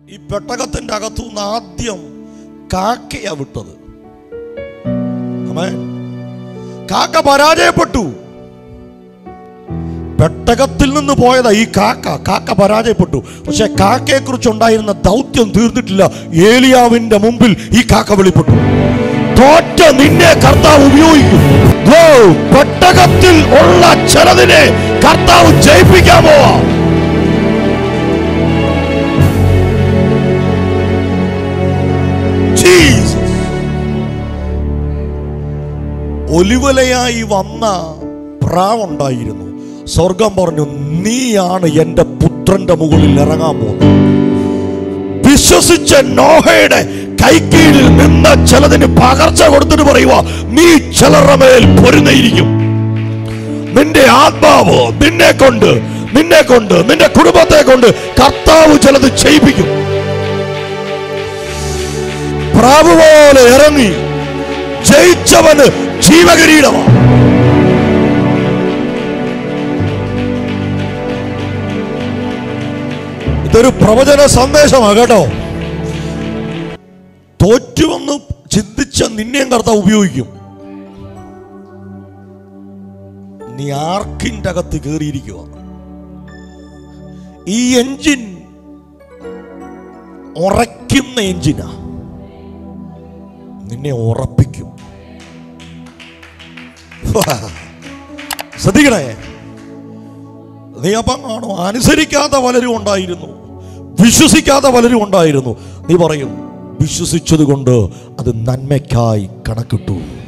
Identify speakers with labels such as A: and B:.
A: ഈ പെട്ടകത്തിന്റെ അകത്തുനിന്ന് ആദ്യം കാക്കയാ വിട്ടത് ആമേൻ. കാക്ക പരാജയപ്പെട്ടു പെട്ടകത്തിൽ നിന്ന് പോയതാ ഈ കാക്ക കാക്ക പരാജയപ്പെട്ടു പക്ഷെ കാക്കയെ കുറിച്ചുണ്ടായിരുന്ന ദൗത്യം തീർന്നിട്ടില്ല ഏലിയാവിന്റെ മുമ്പിൽ ഈ കാക്ക വെളിപ്പെട്ടു തോറ്റ നിന്നെ കർത്താവ് ഉപയോഗിക്കും ദോ, പെട്ടകത്തിൽ ഉള്ള ചിലതിനെ കർത്താവ് ജയിപ്പിക്കാൻ പോവാ ജീസസ് ഒലിവലയായി വന്ന പ്രാവുണ്ടായിരുന്നു സ്വർഗം പറഞ്ഞു നീയാണ് എൻ്റെ പുത്രന്റെ മുകളിൽ ഇറങ്ങാൻ പോകുന്നത് വിശ്വസിച്ച നോഹയുടെ കൈക്കീഴിൽ നിന്ന ചിലതിന് പകർച്ച കൊടുത്തിട്ട് പറയുക നീ ചിലരുടെ മേൽ പൊരുന്നയിരിക്കും നിന്റെ ആത്മാവ് നിന്നെ കൊണ്ട് നിന്നെ കൊണ്ട് നിന്റെ കുടുംബത്തെ കൊണ്ട് കർത്താവ് ചിലത് ചെയ്യിപ്പിക്കും പ്രാവ് പോലെ ഇറങ്ങി ജയിച്ചവന് ജീവകിരീടമാണ് ഇതൊരു പ്രവചന സന്ദേശമാണ് കേട്ടോ തോറ്റുവെന്ന് ചിന്തിച്ച നിന്നെയും കർത്താവ് ഉപയോഗിക്കും നീ ആർക്കിൻ്റെ അകത്ത് കയറിയിരിക്കുക ഈ എഞ്ചിൻ ഉറയ്ക്കുന്ന എഞ്ചിനാ നിന്നെ ഉറപ്പിക്കും ശ്രദ്ധിക്കണേ നീ അപ്പം കാണും അനുസരിക്കാത്ത പലരും ഉണ്ടായിരുന്നു വിശ്വസിക്കാത്ത പലരും ഉണ്ടായിരുന്നു നീ പറയും വിശ്വസിച്ചത് കൊണ്ട് അത് നന്മയ്ക്കായി കണക്കിട്ടു